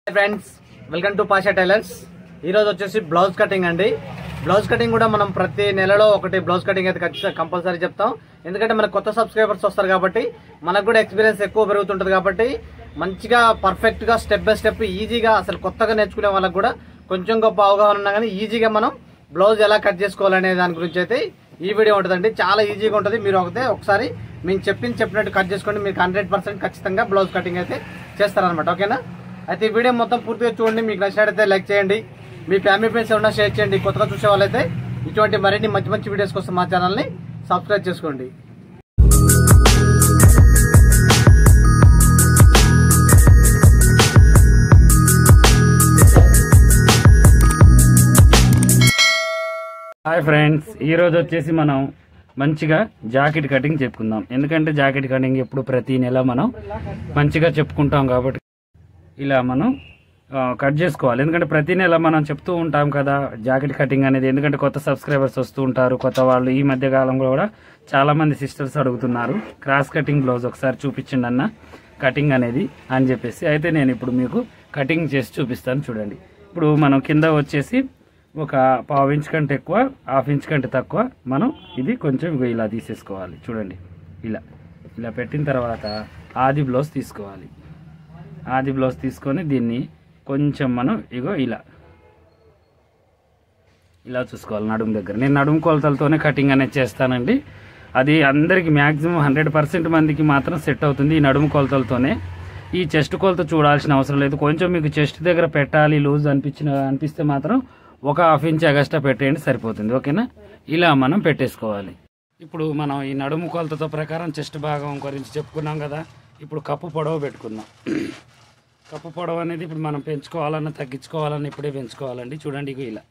friends welcome to Pasha tailors ఈ రోజు వచ్చేసి బ్లౌజ్ కటింగ్ అండి బ్లౌజ్ కటింగ్ కూడా మనం ప్రతి నెలలో ఒకటి బ్లౌజ్ కటింగ్ అయితే ఖచ్చితంగా కంపల్సరీ చెప్తాం ఎందుకంటే మనకు కొత్త సబ్స్క్రైబర్స్ వస్తారు కాబట్టి మనకు కూడా ఎక్స్పీరియన్స్ ఎక్కువ పెరుగుతుంటుంది కాబట్టి మంచిగా పర్ఫెక్ట్ గా స్టెప్ బై స్టెప్ ఈజీగా అసలు కొత్తగా నేర్చుకునే వాళ్ళకి కూడా కొంచెం గొప్ప అవగాహన ఉన్నా కానీ ఈజీగా మనం బ్లౌజ్ ఎలా కట్ చేసుకోవాలనే దాని గురించి అయితే ఈ వీడియో ఉంటుందండి చాలా ఈజీగా ఉంటుంది మీరు ఒకటే ఒకసారి మేము చెప్పింది చెప్పినట్టు కట్ చేసుకోండి మీకు హండ్రెడ్ పర్సెంట్ ఖచ్చితంగా బ్లౌజ్ కటింగ్ అయితే చేస్తారనమాట ఓకేనా అయితే ఈ వీడియో మొత్తం పూర్తిగా చూడండి మీకు నచ్చినట్టయితే లైక్ చేయండి మీ ఫ్యామిలీ ఫ్రెండ్స్ ఏమన్నా షేర్ చేయండి కొత్తగా చూసే వాళ్ళైతే ఇటువంటి మరిన్ని మంచి మంచి వీడియోస్ కోసం మా ఛానల్ని సబ్స్క్రైబ్ చేసుకోండి హాయ్ ఫ్రెండ్స్ ఈ రోజు వచ్చేసి మనం మంచిగా జాకెట్ కటింగ్ చెప్పుకుందాం ఎందుకంటే జాకెట్ కటింగ్ ఎప్పుడు ప్రతి నెల మనం మంచిగా చెప్పుకుంటాం కాబట్టి ఇలా మనం ఆ, కట్ చేసుకోవాలి ఎందుకంటే ప్రతి నెల మనం చెప్తూ ఉంటాం కదా జాకెట్ కటింగ్ అనేది ఎందుకంటే కొత్త సబ్స్క్రైబర్స్ వస్తూ ఉంటారు కొత్త వాళ్ళు ఈ మధ్య కాలంలో కూడా చాలా మంది సిస్టర్స్ అడుగుతున్నారు క్రాస్ కటింగ్ బ్లౌజ్ ఒకసారి చూపించండి అన్న కటింగ్ అనేది అని చెప్పేసి అయితే నేను ఇప్పుడు మీకు కటింగ్ చేసి చూపిస్తాను చూడండి ఇప్పుడు మనం కింద వచ్చేసి ఒక పావు ఇంచ్ కంటే ఎక్కువ హాఫ్ ఇంచ్ కంటే తక్కువ మనం ఇది కొంచెం ఇగో ఇలా తీసేసుకోవాలి చూడండి ఇలా ఇలా పెట్టిన తర్వాత ఆది బ్లౌజ్ తీసుకోవాలి ఆది బ్లౌజ్ తీసుకొని దీన్ని కొంచెం మనం ఇగో ఇలా ఇలా చూసుకోవాలి నడుము దగ్గర నేను నడుము కొలతలతోనే కటింగ్ అనేది చేస్తానండి అది అందరికి మ్యాక్సిమం హండ్రెడ్ పర్సెంట్ మందికి మాత్రం సెట్ అవుతుంది ఈ నడుము కొలతలతోనే ఈ చెస్ట్ కొలత చూడాల్సిన అవసరం లేదు కొంచెం మీకు చెస్ట్ దగ్గర పెట్టాలి లూజ్ అనిపించిన అనిపిస్తే మాత్రం ఒక హాఫ్ ఇంచ్ ఎగస్ట్రా పెట్టేయండి సరిపోతుంది ఓకేనా ఇలా మనం పెట్టేసుకోవాలి ఇప్పుడు మనం ఈ నడుము కొలతతో ప్రకారం చెస్ట్ భాగం గురించి చెప్పుకున్నాం కదా ఇప్పుడు కప్పు పొడవు పెట్టుకుందాం కప్పు పొడవు అనేది ఇప్పుడు మనం పెంచుకోవాలన్నా తగ్గించుకోవాలన్నా ఇప్పుడే పెంచుకోవాలండి చూడండి ఇగో ఇలా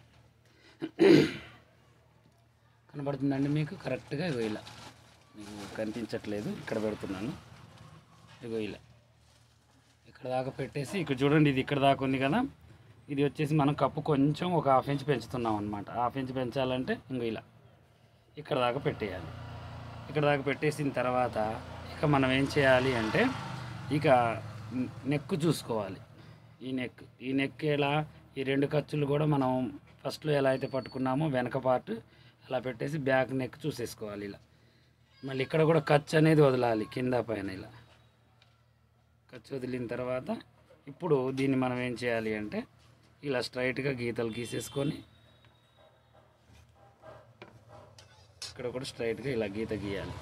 కనబడుతుందండి మీకు కరెక్ట్గా ఇగో ఇలా మీకు కనిపించట్లేదు ఇక్కడ పెడుతున్నాను ఇగో ఇలా ఇక్కడ దాకా పెట్టేసి ఇక్కడ చూడండి ఇది ఇక్కడ దాకా ఉంది కదా ఇది వచ్చేసి మనం కప్పు కొంచెం ఒక హాఫ్ ఇంచ్ పెంచుతున్నాం అనమాట హాఫ్ ఇంచ్ పెంచాలంటే ఇంకో ఇలా ఇక్కడ దాకా పెట్టేయాలి ఇక్కడ దాకా పెట్టేసిన తర్వాత ఇక మనం ఏం చేయాలి అంటే ఇక నెక్ చూసుకోవాలి ఈ నెక్ ఈ నెక్ ఎలా ఈ రెండు ఖర్చులు కూడా మనం ఫస్ట్లో ఎలా అయితే పట్టుకున్నామో వెనక పార్ట్ అలా పెట్టేసి బ్యాక్ నెక్ చూసేసుకోవాలి ఇలా మళ్ళీ ఇక్కడ కూడా ఖర్చు అనేది వదలాలి కింద పైన ఇలా ఖర్చు వదిలిన తర్వాత ఇప్పుడు దీన్ని మనం ఏం చేయాలి అంటే ఇలా స్ట్రైట్గా గీతలు గీసేసుకొని ఇక్కడ కూడా స్ట్రైట్గా ఇలా గీత గీయాలి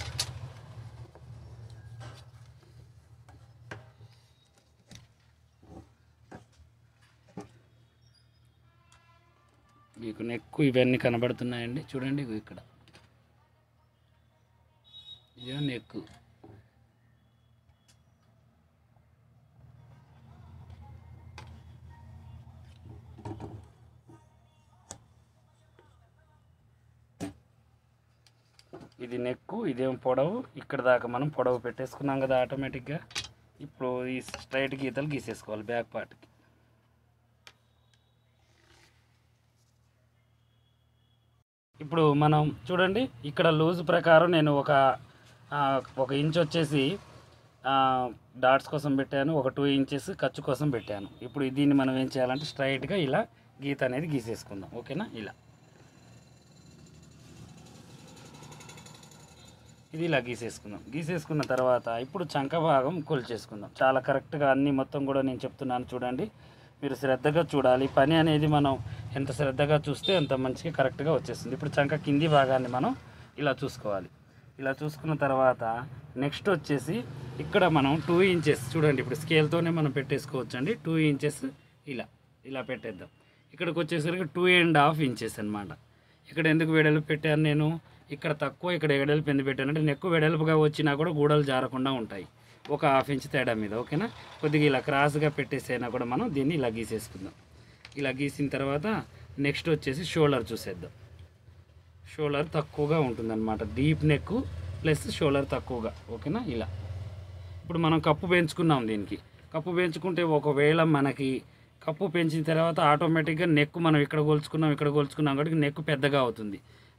మీకు నెక్కు ఇవన్నీ కనబడుతున్నాయండి చూడండి ఇగో ఇక్కడ ఇదే నెక్కు ఇది నెక్కు ఇదేం పొడవు ఇక్కడ దాకా మనం పొడవు పెట్టేసుకున్నాం కదా ఆటోమేటిక్గా ఇప్పుడు ఈ స్ట్రైట్ గీతలు గీసేసుకోవాలి బ్యాక్ పార్ట్కి ఇప్పుడు మనం చూడండి ఇక్కడ లూజ్ ప్రకారం నేను ఒక ఆ, ఒక ఇంచ్ వచ్చేసి ఆ, డాట్స్ కోసం పెట్టాను ఒక టూ ఇంచెస్ ఖర్చు కోసం పెట్టాను ఇప్పుడు దీన్ని మనం ఏం చేయాలంటే స్ట్రైట్గా ఇలా గీత అనేది గీసేసుకుందాం ఓకేనా ఇలా ఇది ఇలా గీసేసుకుందాం గీసేసుకున్న తర్వాత ఇప్పుడు చంక భాగం కొలిచేసుకుందాం చాలా కరెక్ట్గా అన్ని మొత్తం కూడా నేను చెప్తున్నాను చూడండి మీరు శ్రద్ధగా చూడాలి పని అనేది మనం ఎంత శ్రద్ధగా చూస్తే అంత మంచిగా కరెక్ట్గా వచ్చేస్తుంది ఇప్పుడు చంక కింది భాగాన్ని మనం ఇలా చూసుకోవాలి ఇలా చూసుకున్న తర్వాత నెక్స్ట్ వచ్చేసి ఇక్కడ మనం టూ ఇంచెస్ చూడండి ఇప్పుడు స్కేల్తోనే మనం పెట్టేసుకోవచ్చు అండి టూ ఇంచెస్ ఇలా ఇలా పెట్టేద్దాం ఇక్కడికి వచ్చేసరికి టూ అండ్ హాఫ్ ఇంచెస్ అన్నమాట ఇక్కడ ఎందుకు వెడల్పు పెట్టాను నేను ఇక్కడ తక్కువ ఇక్కడ వెడల్పు ఎందుకు పెట్టాను అంటే నెక్కు వెడల్పుగా వచ్చినా కూడా గూడలు జారకుండా ఉంటాయి ఒక హాఫ్ ఇంచ్ తేడా మీద ఓకేనా కొద్దిగా ఇలా క్రాస్గా పెట్టేసైనా కూడా మనం దీన్ని ఇలా గీసేసుకుందాం ఇలా గీసిన తర్వాత నెక్స్ట్ వచ్చేసి షోల్డర్ చూసేద్దాం షోల్డర్ తక్కువగా ఉంటుందన్నమాట డీప్ నెక్ ప్లస్ షోల్డర్ తక్కువగా ఓకేనా ఇలా ఇప్పుడు మనం కప్పు పెంచుకున్నాం దీనికి కప్పు పెంచుకుంటే ఒకవేళ మనకి కప్పు పెంచిన తర్వాత ఆటోమేటిక్గా నెక్ మనం ఇక్కడ కొలుచుకున్నాం ఇక్కడ కొలుచుకున్నాం కాబట్టి నెక్ పెద్దగా అవుతుంది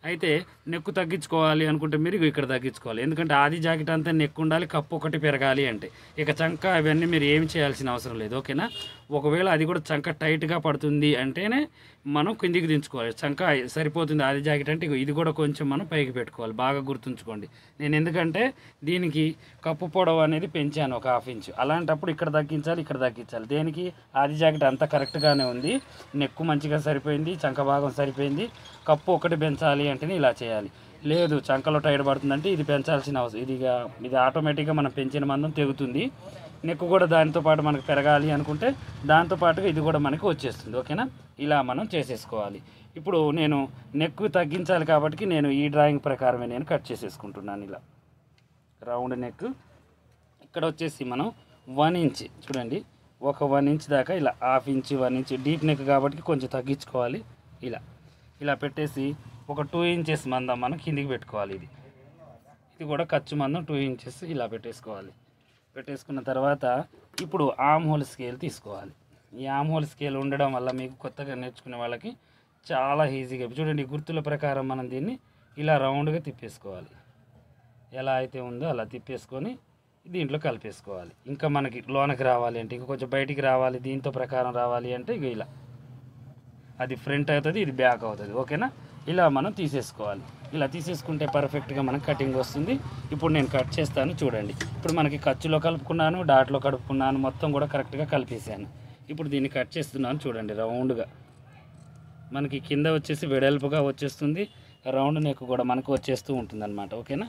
అయితే నెక్కు తగ్గించుకోవాలి అనుకుంటే మీరు ఇగో ఇక్కడ తగ్గించుకోవాలి ఎందుకంటే ఆది జాకెట్ అంతా నెక్కు ఉండాలి కప్పు ఒకటి పెరగాలి అంటే ఇక చంక అవన్నీ మీరు ఏమి చేయాల్సిన అవసరం లేదు ఓకేనా ఒకవేళ అది కూడా చంక టైట్గా పడుతుంది అంటేనే మనం కిందికి దించుకోవాలి చంక సరిపోతుంది ఆది జాకెట్ అంటే ఇగో ఇది కూడా కొంచెం మనం పైకి పెట్టుకోవాలి బాగా గుర్తుంచుకోండి నేను ఎందుకంటే దీనికి కప్పు పొడవు అనేది పెంచాను ఒక హాఫ్ ఇంచ్ అలాంటప్పుడు ఇక్కడ తగ్గించాలి ఇక్కడ తగ్గించాలి దేనికి ఆది జాకెట్ అంతా కరెక్ట్గానే ఉంది నెక్కు మంచిగా సరిపోయింది చంక భాగం సరిపోయింది కప్పు ఒకటి పెంచాలి అంటేనే ఇలా చేయాలి లేదు చంకలో టైట్ పడుతుందంటే ఇది పెంచాల్సిన అవసరం ఇది ఇక ఇది ఆటోమేటిక్గా మనం పెంచిన మందం తెగుతుంది నెక్కు కూడా దానితో పాటు మనకు పెరగాలి అనుకుంటే దాంతో పాటుగా ఇది కూడా మనకి వచ్చేస్తుంది ఓకేనా ఇలా మనం చేసేసుకోవాలి ఇప్పుడు నేను నెక్కు తగ్గించాలి కాబట్టి నేను ఈ డ్రాయింగ్ ప్రకారమే నేను కట్ చేసేసుకుంటున్నాను ఇలా రౌండ్ నెక్ ఇక్కడ వచ్చేసి మనం వన్ ఇంచ్ చూడండి ఒక వన్ ఇంచ్ దాకా ఇలా half inch one inch deep neck కాబట్టి కొంచెం తగ్గించుకోవాలి ఇలా ఇలా పెట్టేసి ఒక టూ ఇంచెస్ మందం మనం కిందికి పెట్టుకోవాలి ఇది ఇది కూడా ఖర్చు మందం టూ ఇంచెస్ ఇలా పెట్టేసుకోవాలి పెట్టేసుకున్న తర్వాత ఇప్పుడు ఆమ్ హోల్ స్కేల్ తీసుకోవాలి ఈ ఆమ్ హోల్ స్కేల్ ఉండడం వల్ల మీకు కొత్తగా నేర్చుకునే వాళ్ళకి చాలా ఈజీగా చూడండి ఈ గుర్తుల ప్రకారం మనం దీన్ని ఇలా రౌండ్గా తిప్పేసుకోవాలి ఎలా అయితే ఉందో అలా తిప్పేసుకొని దీంట్లో కలిపేసుకోవాలి ఇంకా మనకి లోనకి రావాలి అంటే ఇంకా కొంచెం బయటికి రావాలి దీంతో ప్రకారం రావాలి అంటే ఇక ఇలా అది ఫ్రంట్ అవుతుంది ఇది బ్యాక్ అవుతుంది ఓకేనా ఇలా మనం తీసేసుకోవాలి ఇలా తీసేసుకుంటే పర్ఫెక్ట్గా మనకు కటింగ్ వస్తుంది ఇప్పుడు నేను కట్ చేస్తాను చూడండి ఇప్పుడు మనకి ఖర్చులో కలుపుకున్నాను డాట్లో కలుపుకున్నాను మొత్తం కూడా కరెక్ట్గా కలిపేసాను ఇప్పుడు దీన్ని కట్ చేస్తున్నాను చూడండి రౌండ్గా మనకి కింద వచ్చేసి వెడల్పుగా వచ్చేస్తుంది రౌండ్ నెక్ కూడా మనకు వచ్చేస్తూ ఉంటుంది అనమాట ఓకేనా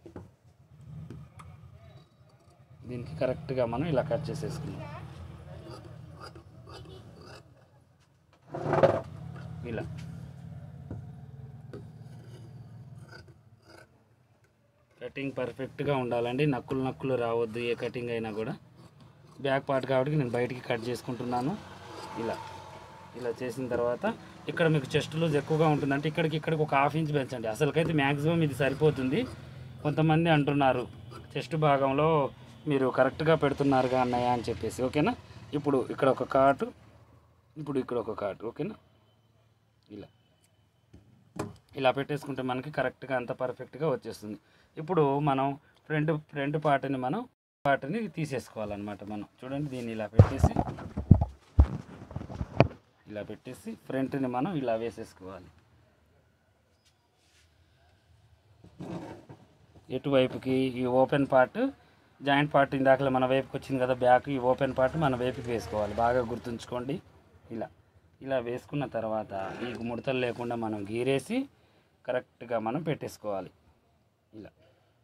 దీనికి కరెక్ట్గా మనం ఇలా కట్ చేసేసుకున్నాం ఇలా కటింగ్ పర్ఫెక్ట్గా ఉండాలండి నక్కులు నక్కులు రావద్దు ఏ కటింగ్ అయినా కూడా బ్యాక్ పార్ట్ కాబట్టి నేను బయటికి కట్ చేసుకుంటున్నాను ఇలా ఇలా చేసిన తర్వాత ఇక్కడ మీకు చెస్ట్ లూజ్ ఎక్కువగా ఉంటుందంటే ఇక్కడికి ఇక్కడికి ఒక హాఫ్ ఇంచ్ పెంచండి అసలుకైతే మ్యాక్సిమం ఇది సరిపోతుంది కొంతమంది అంటున్నారు చెస్ట్ భాగంలో మీరు కరెక్ట్గా పెడుతున్నారుగా అన్నయ్య అని చెప్పేసి ఓకేనా ఇప్పుడు ఇక్కడ ఒక కాటు ఇప్పుడు ఇక్కడ ఒక కాటు ఓకేనా ఇలా ఇలా పెట్టేసుకుంటే మనకి కరెక్ట్గా అంత పర్ఫెక్ట్గా వచ్చేస్తుంది ఇప్పుడు మనం ఫ్రంట్ ఫ్రంట్ పార్ట్ని మనం పార్ట్ని తీసేసుకోవాలన్నమాట మనం చూడండి దీన్ని ఇలా పెట్టేసి ఇలా పెట్టేసి ఫ్రంట్ని మనం ఇలా వేసేసుకోవాలి ఎటువైపుకి ఈ ఓపెన్ పార్ట్ జాయింట్ పార్ట్ ఇందాకలే మన వైపుకి వచ్చింది కదా బ్యాక్ ఈ ఓపెన్ పార్ట్ మన వైపుకి వేసుకోవాలి బాగా గుర్తుంచుకోండి ఇలా ఇలా వేసుకున్న తర్వాత ఈ ముడతలు లేకుండా మనం గీరేసి కరెక్ట్గా మనం పెట్టేసుకోవాలి ఇలా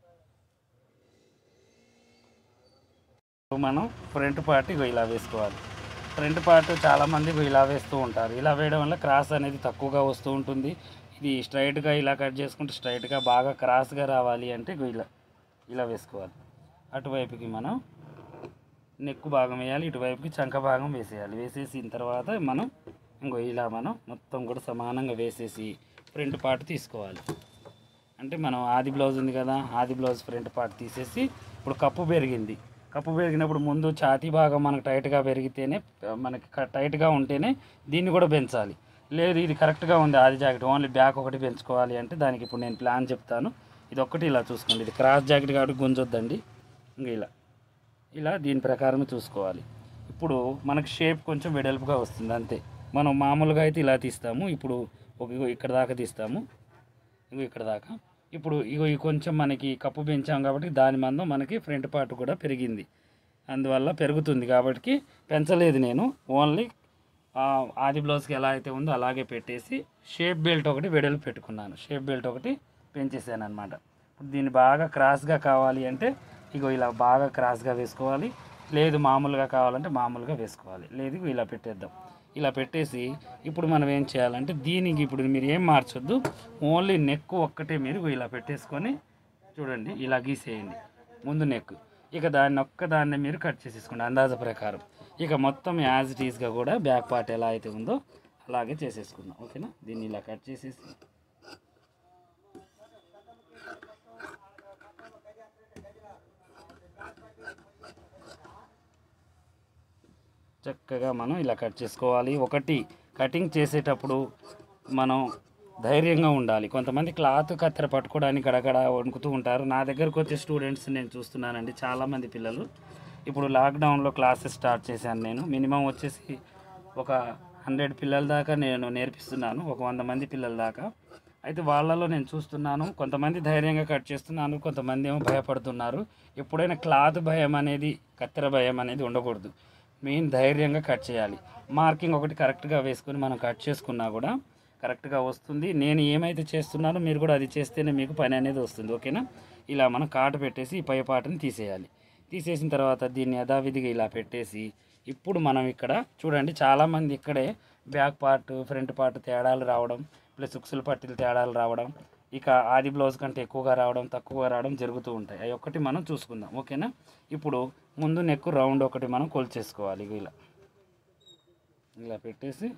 ఇప్పుడు మనం ఫ్రంట్ పార్ట్ ఇగో ఇలా వేసుకోవాలి ఫ్రంట్ పార్ట్ చాలామంది ఇగో ఇలా వేస్తూ ఉంటారు ఇలా వేయడం వల్ల క్రాస్ అనేది తక్కువగా వస్తూ ఉంటుంది ఇది స్ట్రైట్గా ఇలా కట్ చేసుకుంటే స్ట్రైట్గా బాగా క్రాస్గా రావాలి అంటే ఇగో ఇలా ఇలా వేసుకోవాలి అటువైపుకి మనం నెక్కు భాగం వేయాలి ఇటువైపుకి చంక భాగం వేసేయాలి వేసేసిన తర్వాత మనం ఇంకో ఇలా మనం మొత్తం కూడా సమానంగా వేసేసి ఫ్రంట్ పార్ట్ తీసుకోవాలి అంటే మనం ఆది బ్లౌజ్ ఉంది కదా ఆది బ్లౌజ్ ఫ్రంట్ పార్ట్ తీసేసి ఇప్పుడు కప్పు పెరిగింది కప్పు పెరిగినప్పుడు ముందు ఛాతీ భాగం మనకు టైట్గా పెరిగితేనే మనకి క- టైట్గా ఉంటేనే దీన్ని కూడా పెంచాలి లేదు ఇది కరెక్ట్గా ఉంది ఆది జాకెట్ ఓన్లీ బ్యాక్ ఒకటి పెంచుకోవాలి అంటే దానికి ఇప్పుడు నేను ప్లాన్ చెప్తాను ఇది ఒక్కటి ఇలా చూసుకోండి ఇది క్రాస్ జాకెట్ కాబట్టి గుంజొద్దండి ఇంక ఇలా ఇలా దీని ప్రకారం చూసుకోవాలి ఇప్పుడు మనకి షేప్ కొంచెం వెడల్పుగా వస్తుంది అంతే మనం మామూలుగా అయితే ఇలా తీస్తాము ఇప్పుడు ఒక ఇగో ఇక్కడ దాకా తీస్తాము ఇగో ఇక్కడ దాకా ఇప్పుడు ఇగో ఈ కొంచెం మనకి కప్పు పెంచాం కాబట్టి దాని మందం మనకి ఫ్రంట్ పార్ట్ కూడా పెరిగింది అందువల్ల పెరుగుతుంది కాబట్టి పెంచలేదు నేను ఓన్లీ ఆ, ఆది బ్లౌజ్కి ఎలా అయితే ఉందో అలాగే పెట్టేసి షేప్ బెల్ట్ ఒకటి వెడల్పు పెట్టుకున్నాను షేప్ బెల్ట్ ఒకటి పెంచేసాను అనమాట ఇప్పుడు దీన్ని బాగా క్రాస్గా కావాలి అంటే ఇగో ఇలా బాగా క్రాస్గా వేసుకోవాలి లేదు మామూలుగా కావాలంటే మామూలుగా వేసుకోవాలి లేదు ఇగో ఇలా పెట్టేద్దాం ఇలా పెట్టేసి ఇప్పుడు మనం ఏం చేయాలంటే దీనికి ఇప్పుడు మీరు ఏం మార్చొద్దు ఓన్లీ నెక్ ఒక్కటే మీరు ఇగో ఇలా పెట్టేసుకొని చూడండి ఇలా గీసేయండి ముందు నెక్ ఇక దాన్ని ఒక్క దాన్ని మీరు కట్ చేసేసుకోండి అందాజ ప్రకారం ఇక మొత్తం యాజ్ ఇట్ ఈస్గా కూడా బ్యాక్ పార్ట్ ఎలా అయితే ఉందో అలాగే చేసేసుకుందాం ఓకేనా దీన్ని ఇలా కట్ చేసేసి చక్కగా మనం ఇలా కట్ చేసుకోవాలి ఒకటి కటింగ్ చేసేటప్పుడు మనం ధైర్యంగా ఉండాలి కొంతమంది క్లాత్ కత్తెర పట్టుకోవడానికి గడగడ వణుకుతూ ఉంటారు నా దగ్గరకు వచ్చే స్టూడెంట్స్ నేను చూస్తున్నానండి చాలామంది పిల్లలు ఇప్పుడు లాక్డౌన్లో క్లాసెస్ స్టార్ట్ చేశాను నేను మినిమం వచ్చేసి ఒక హండ్రెడ్ పిల్లల దాకా నేను నేర్పిస్తున్నాను ఒక వంద మంది పిల్లల దాకా అయితే వాళ్ళలో నేను చూస్తున్నాను కొంతమంది ధైర్యంగా కట్ చేస్తున్నాను కొంతమంది ఏమో భయపడుతున్నారు ఎప్పుడైనా క్లాత్ భయం అనేది కత్తెర భయం అనేది ఉండకూడదు మెయిన్ ధైర్యంగా కట్ చేయాలి మార్కింగ్ ఒకటి కరెక్ట్గా వేసుకొని మనం కట్ చేసుకున్నా కూడా కరెక్ట్గా వస్తుంది నేను ఏమైతే చేస్తున్నానో మీరు కూడా అది చేస్తేనే మీకు పని అనేది వస్తుంది ఓకేనా ఇలా మనం కాటు పెట్టేసి ఈ పై పాటని తీసేయాలి తీసేసిన తర్వాత దీన్ని యథావిధిగా ఇలా పెట్టేసి ఇప్పుడు మనం ఇక్కడ చూడండి చాలామంది ఇక్కడే బ్యాక్ పార్ట్ ఫ్రంట్ పార్ట్ తేడాలు రావడం ప్లస్ ఉక్సుల పట్టీలు తేడాలు రావడం ఇక ఆది బ్లౌజ్ కంటే ఎక్కువగా రావడం తక్కువగా రావడం జరుగుతూ ఉంటాయి అవి ఒక్కటి మనం చూసుకుందాం ఓకేనా ఇప్పుడు ముందు నెక్ రౌండ్ ఒకటి మనం కొలిచేసుకోవాలి ఇగో ఇలా ఇలా పెట్టేసి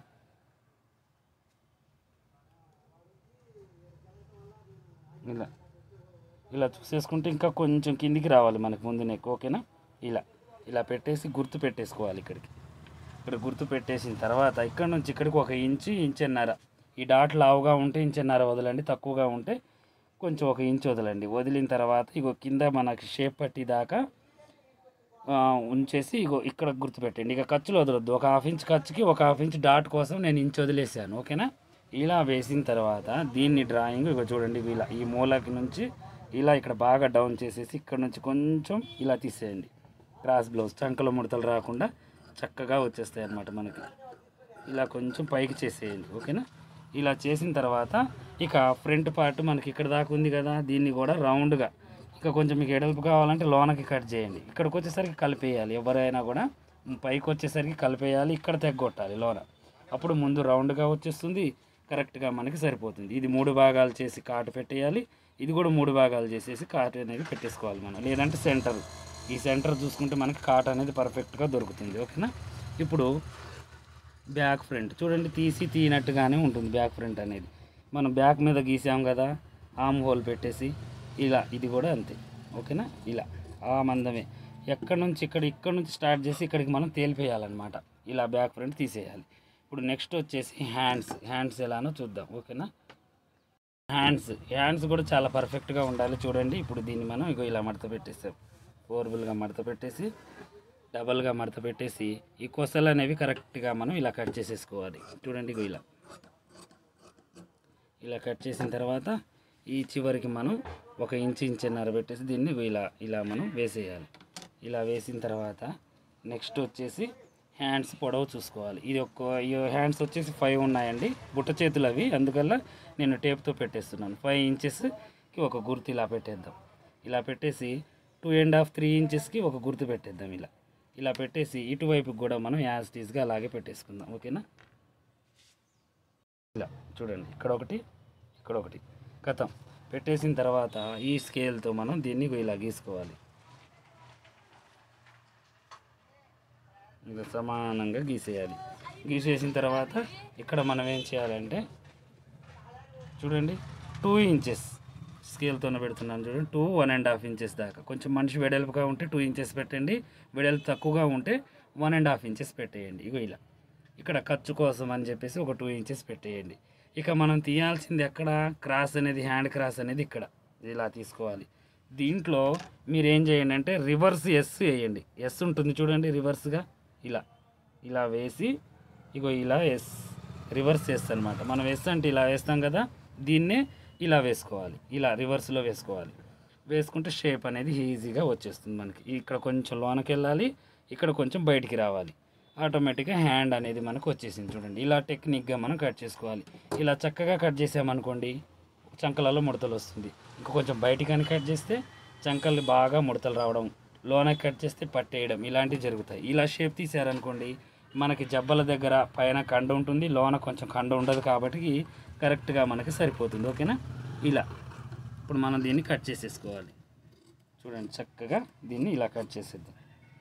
ఇలా ఇలా చూసేసుకుంటే ఇంకా కొంచెం కిందికి రావాలి మనకు ముందు నెక్ ఓకేనా ఇలా ఇలా పెట్టేసి గుర్తు పెట్టేసుకోవాలి ఇక్కడికి ఇక్కడ గుర్తు పెట్టేసిన తర్వాత ఇక్కడ నుంచి ఇక్కడికి ఒక ఇంచు ఇంచున్నర ఈ డాట్ లావుగా ఉంటే ఇంచున్నర వదలండి తక్కువగా ఉంటే కొంచెం ఒక ఇంచు వదలండి వదిలిన తర్వాత ఇగో కింద మనకి షేప్ పట్టి దాకా ఆ, ఉంచేసి ఇగో ఇక్కడ గుర్తుపెట్టండి ఇక ఖర్చులు వదలొద్దు ఒక హాఫ్ ఇంచ్ ఖర్చుకి ఒక హాఫ్ ఇంచ్ డాట్ కోసం నేను ఇంచ్ వదిలేసాను ఓకేనా ఇలా వేసిన తర్వాత దీన్ని డ్రాయింగ్ ఇగో చూడండి ఇలా ఈ మూలకి నుంచి ఇలా ఇక్కడ బాగా డౌన్ చేసేసి ఇక్కడ నుంచి కొంచెం ఇలా తీసేయండి క్రాస్ బ్లౌజ్ చంకలో ముడతలు రాకుండా చక్కగా వచ్చేస్తాయి అన్నమాట మనకి ఇలా కొంచెం పైకి చేసేయండి ఓకేనా ఇలా చేసిన తర్వాత ఇక ఫ్రంట్ పార్ట్ మనకి ఇక్కడ దాకా ఉంది కదా దీన్ని కూడా రౌండ్గా ఇక కొంచెం మీకు ఎడల్పు కావాలంటే లోనకి కట్ చేయండి ఇక్కడికి వచ్చేసరికి కలిపేయాలి ఎవరైనా కూడా పైకి వచ్చేసరికి కలిపేయాలి ఇక్కడ తెగ్గొట్టాలి లోన అప్పుడు ముందు రౌండ్గా వచ్చేస్తుంది కరెక్ట్గా మనకి సరిపోతుంది ఇది మూడు భాగాలు చేసి కాటు పెట్టేయాలి ఇది కూడా మూడు భాగాలు చేసేసి కాటు అనేది పెట్టేసుకోవాలి మనం లేదంటే సెంటర్ ఈ సెంటర్ చూసుకుంటే మనకి కాట్ అనేది పర్ఫెక్ట్గా దొరుకుతుంది ఓకేనా ఇప్పుడు బ్యాక్ ఫ్రంట్ చూడండి తీసి తీయనట్టుగానే ఉంటుంది బ్యాక్ ఫ్రంట్ అనేది మనం బ్యాక్ మీద గీసాం కదా ఆమ్ హోల్ పెట్టేసి ఇలా ఇది కూడా అంతే ఓకేనా ఇలా ఆ మందమే ఎక్కడి నుంచి ఇక్కడ ఇక్కడ నుంచి స్టార్ట్ చేసి ఇక్కడికి మనం తేలిపేయాలన్నమాట ఇలా బ్యాక్ ఫ్రంట్ తీసేయాలి ఇప్పుడు నెక్స్ట్ వచ్చేసి హ్యాండ్స్ హ్యాండ్స్ ఎలానో చూద్దాం ఓకేనా హ్యాండ్స్ హ్యాండ్స్ కూడా చాలా పర్ఫెక్ట్గా ఉండాలి చూడండి ఇప్పుడు దీన్ని మనం ఇగో ఇలా మడత పెట్టేస్తాం ఫోర్బుల్గా మడత పెట్టేసి డబల్గా మడత పెట్టేసి ఈ కొసలు అనేవి కరెక్ట్గా మనం ఇలా కట్ చేసేసుకోవాలి చూడండి ఇగో ఇలా ఇలా కట్ చేసిన తర్వాత ఈ చివరికి మనం ఒక ఇంచు ఇంచున్నర పెట్టేసి దీన్ని ఇగో ఇలా ఇలా మనం వేసేయాలి ఇలా వేసిన తర్వాత నెక్స్ట్ వచ్చేసి హ్యాండ్స్ పొడవు చూసుకోవాలి ఇది ఒక ఈ హ్యాండ్స్ వచ్చేసి ఫైవ్ ఉన్నాయండి బుట్ట చేతులు అవి అందువల్ల నేను టేప్తో పెట్టేస్తున్నాను ఫైవ్ ఇంచెస్కి ఒక గుర్తు ఇలా పెట్టేద్దాం ఇలా పెట్టేసి టూ అండ్ హాఫ్ త్రీ ఇంచెస్కి ఒక గుర్తు పెట్టేద్దాం ఇలా ఇలా పెట్టేసి ఇటువైపు కూడా మనం యాజ్ టీజ్గా అలాగే పెట్టేసుకుందాం ఓకేనా ఇలా చూడండి ఇక్కడ ఒకటి ఇక్కడ ఒకటి కథం పెట్టేసిన తర్వాత ఈ స్కేల్తో మనం దీన్ని ఇలా గీసుకోవాలి ఇలా సమానంగా గీసేయాలి గీసేసిన తర్వాత ఇక్కడ మనం ఏం చేయాలంటే చూడండి టూ ఇంచెస్ స్కేల్తో పెడుతున్నాను చూడండి two one and half inches దాకా కొంచెం మనిషి వెడల్పుగా ఉంటే టూ ఇంచెస్ పెట్టండి వెడల్పు తక్కువగా ఉంటే వన్ అండ్ హాఫ్ ఇంచెస్ పెట్టేయండి ఇగో ఇలా ఇక్కడ ఖర్చు కోసం అని చెప్పేసి ఒక టూ ఇంచెస్ పెట్టేయండి ఇక మనం తీయాల్సింది ఎక్కడ క్రాస్ అనేది హ్యాండ్ క్రాస్ అనేది ఇక్కడ ఇలా తీసుకోవాలి దీంట్లో మీరు ఏం చేయండి అంటే రివర్స్ ఎస్ వేయండి ఎస్ ఉంటుంది చూడండి రివర్స్గా ఇలా ఇలా వేసి ఇగో ఇలా ఎస్ రివర్స్ ఎస్ అనమాట మనం ఎస్ అంటే ఇలా వేస్తాం కదా దీన్నే ఇలా వేసుకోవాలి ఇలా రివర్స్లో వేసుకోవాలి వేసుకుంటే షేప్ అనేది ఈజీగా వచ్చేస్తుంది మనకి ఇక్కడ కొంచెం లోనకి వెళ్ళాలి ఇక్కడ కొంచెం బయటికి రావాలి ఆటోమేటిక్గా హ్యాండ్ అనేది మనకు వచ్చేసింది చూడండి ఇలా టెక్నిక్గా మనం కట్ చేసుకోవాలి ఇలా చక్కగా కట్ చేసామనుకోండి చంకలలో ముడతలు వస్తుంది ఇంకా కొంచెం బయటికని కట్ చేస్తే చంకలు బాగా ముడతలు రావడం లోన కట్ చేస్తే పట్టేయడం ఇలాంటివి జరుగుతాయి ఇలా షేప్ తీసారనుకోండి మనకి జబ్బల దగ్గర పైన కండ ఉంటుంది లోన కొంచెం కండ ఉండదు కాబట్టి కరెక్ట్గా మనకి సరిపోతుంది ఓకేనా ఇలా ఇప్పుడు మనం దీన్ని కట్ చేసేసుకోవాలి చూడండి చక్కగా దీన్ని ఇలా కట్ చేసేద్దాం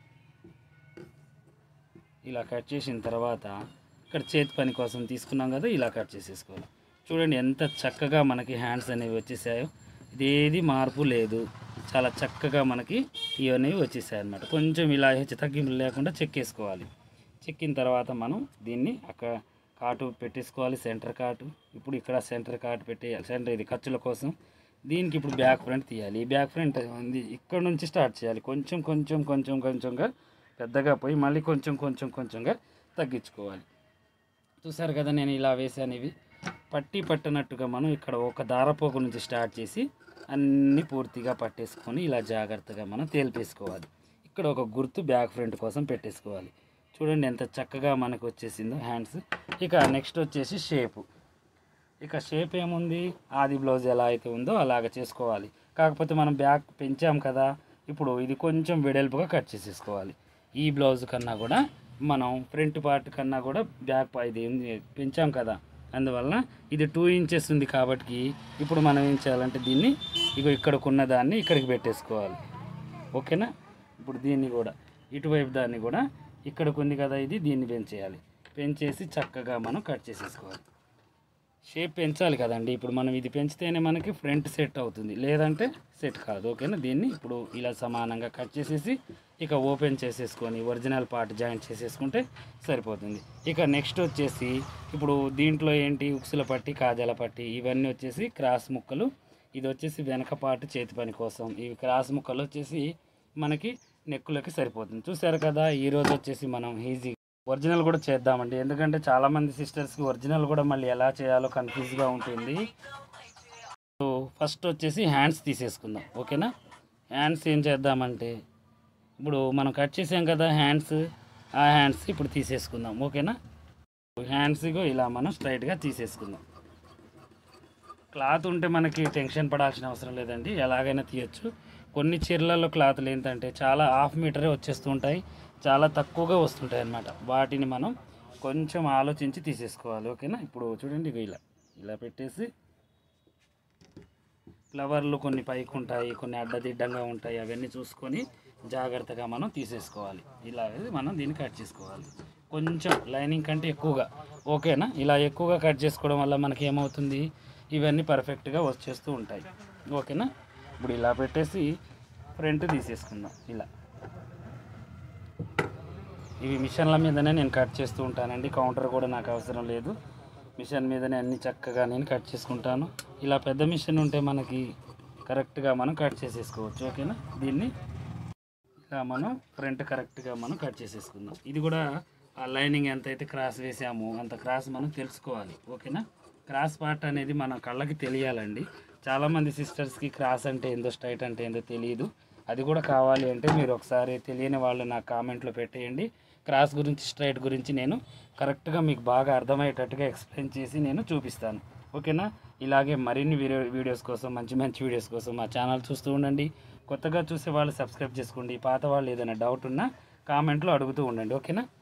ఇలా కట్ చేసిన తర్వాత ఇక్కడ చేతి పని కోసం తీసుకున్నాం కదా ఇలా కట్ చేసేసుకోవాలి చూడండి ఎంత చక్కగా మనకి హ్యాండ్స్ అనేవి వచ్చేసాయో ఇదేది మార్పు లేదు చాలా చక్కగా మనకి ఇవన్నీ వచ్చేసాయి అనమాట కొంచెం ఇలా హెచ్చు తగ్గింపులు లేకుండా చెక్కేసుకోవాలి చెక్కిన తర్వాత మనం దీన్ని అక్కడ కాటు పెట్టేసుకోవాలి సెంటర్ కాటు ఇప్పుడు ఇక్కడ సెంటర్ కాటు పెట్టేయాలి సెంటర్ ఇది ఖర్చుల కోసం దీనికి ఇప్పుడు బ్యాక్ ఫ్రంట్ తీయాలి ఈ బ్యాక్ ఫ్రంట్ ఉంది ఇక్కడ నుంచి స్టార్ట్ చేయాలి కొంచెం కొంచెం కొంచెం కొంచెంగా పెద్దగా పోయి మళ్ళీ కొంచెం కొంచెం కొంచెంగా తగ్గించుకోవాలి చూసారు కదా నేను ఇలా వేసాను ఇవి పట్టి పట్టినట్టుగా మనం ఇక్కడ ఒక దారపోగు నుంచి స్టార్ట్ చేసి అన్నీ పూర్తిగా పట్టేసుకొని ఇలా జాగ్రత్తగా మనం తేలిపేసుకోవాలి ఇక్కడ ఒక గుర్తు బ్యాక్ ఫ్రంట్ కోసం పెట్టేసుకోవాలి చూడండి ఎంత చక్కగా మనకు వచ్చేసిందో హ్యాండ్స్ ఇక నెక్స్ట్ వచ్చేసి షేపు ఇక షేప్ ఏముంది ఆది బ్లౌజ్ ఎలా అయితే ఉందో అలాగ చేసుకోవాలి కాకపోతే మనం బ్యాక్ పెంచాం కదా ఇప్పుడు ఇది కొంచెం వెడల్పుగా కట్ చేసేసుకోవాలి ఈ బ్లౌజ్ కన్నా కూడా మనం ఫ్రంట్ పార్ట్ కన్నా కూడా బ్యాక్ పా- ఇది ఉంది, పెంచాం కదా అందువలన ఇది టూ ఇంచెస్ ఉంది కాబట్టి ఇప్పుడు మనం ఏం చేయాలంటే దీన్ని ఇగో ఇక్కడికున్న దాన్ని ఇక్కడికి పెట్టేసుకోవాలి ఓకేనా ఇప్పుడు దీన్ని కూడా ఇటువైపు దాన్ని కూడా ఇక్కడికి ఉంది కదా ఇది దీన్ని పెంచేయాలి పెంచేసి చక్కగా మనం కట్ చేసేసుకోవాలి షేప్ పెంచాలి కదండి ఇప్పుడు మనం ఇది పెంచితేనే మనకి ఫ్రంట్ సెట్ అవుతుంది లేదంటే సెట్ కాదు ఓకేనా దీన్ని ఇప్పుడు ఇలా సమానంగా కట్ చేసేసి ఇక ఓపెన్ చేసేసుకొని ఒరిజినల్ పార్ట్ జాయింట్ చేసేసుకుంటే సరిపోతుంది ఇక నెక్స్ట్ వచ్చేసి ఇప్పుడు దీంట్లో ఏంటి ఉక్సుల పట్టి కాజాల పట్టి ఇవన్నీ వచ్చేసి క్రాస్ ముక్కలు ఇది వచ్చేసి వెనక పార్ట్ చేతి పని కోసం ఇవి క్రాస్ ముక్కలు వచ్చేసి మనకి నెక్కులకి సరిపోతుంది చూసారు కదా ఈరోజు వచ్చేసి మనం ఈజీ ఒరిజినల్ కూడా చేద్దామండి ఎందుకంటే చాలామంది సిస్టర్స్కి ఒరిజినల్ కూడా మళ్ళీ ఎలా చేయాలో కన్ఫ్యూజ్గా ఉంటుంది సో ఫస్ట్ వచ్చేసి హ్యాండ్స్ తీసేసుకుందాం ఓకేనా హ్యాండ్స్ ఏం చేద్దామంటే ఇప్పుడు మనం కట్ చేసాం కదా హ్యాండ్స్ ఆ హ్యాండ్స్ ఇప్పుడు తీసేసుకుందాం ఓకేనా హ్యాండ్స్ ఇగో ఇలా మనం స్ట్రైట్గా తీసేసుకుందాం క్లాత్ ఉంటే మనకి టెన్షన్ పడాల్సిన అవసరం లేదండి ఎలాగైనా తీయచ్చు కొన్ని చీరలలో క్లాత్లు ఏంటంటే చాలా హాఫ్ మీటరే వచ్చేస్తూ ఉంటాయి చాలా తక్కువగా వస్తుంటాయి అన్నమాట వాటిని మనం కొంచెం ఆలోచించి తీసేసుకోవాలి ఓకేనా ఇప్పుడు చూడండి ఇగో ఇలా ఇలా పెట్టేసి ఫ్లవర్లు కొన్ని పైకి ఉంటాయి కొన్ని అడ్డదిడ్డంగా ఉంటాయి అవన్నీ చూసుకొని జాగ్రత్తగా మనం తీసేసుకోవాలి ఇలా అనేది మనం దీన్ని కట్ చేసుకోవాలి కొంచెం లైనింగ్ కంటే ఎక్కువగా ఓకేనా ఇలా ఎక్కువగా కట్ చేసుకోవడం వల్ల మనకి ఏమవుతుంది ఇవన్నీ పర్ఫెక్ట్గా వచ్చేస్తూ ఉంటాయి ఓకేనా ఇప్పుడు ఇలా పెట్టేసి ఫ్రంట్ తీసేసుకుందాం ఇలా ఇవి మిషన్ల మీదనే నేను కట్ చేస్తూ ఉంటానండి కౌంటర్ కూడా నాకు అవసరం లేదు మిషన్ మీదనే అన్ని చక్కగా నేను కట్ చేసుకుంటాను ఇలా పెద్ద మిషన్ ఉంటే మనకి కరెక్ట్గా మనం కట్ చేసేసుకోవచ్చు ఓకేనా దీన్ని ఇలా మనం ఫ్రంట్ కరెక్ట్గా మనం కట్ చేసేసుకుందాం ఇది కూడా ఆ లైనింగ్ ఎంత అయితే క్రాస్ వేసామో అంత క్రాస్ మనం తెలుసుకోవాలి ఓకేనా క్రాస్ పార్ట్ అనేది మన కళ్ళకి తెలియాలండి చాలామంది సిస్టర్స్కి క్రాస్ అంటే ఏందో స్ట్రైట్ అంటే ఏందో తెలియదు అది కూడా కావాలి అంటే మీరు ఒకసారి తెలియని వాళ్ళు నా కామెంట్లో పెట్టేయండి క్రాస్ గురించి స్ట్రైట్ గురించి నేను కరెక్ట్గా మీకు బాగా అర్థమయ్యేటట్టుగా ఎక్స్ప్లెయిన్ చేసి నేను చూపిస్తాను ఓకేనా ఇలాగే మరిన్ని వీడియో వీడియోస్ కోసం మంచి మంచి వీడియోస్ కోసం మా ఛానల్ చూస్తూ ఉండండి కొత్తగా చూసే వాళ్ళు సబ్స్క్రైబ్ చేసుకోండి పాత వాళ్ళు ఏదైనా డౌట్ ఉన్నా కామెంట్లో అడుగుతూ ఉండండి ఓకేనా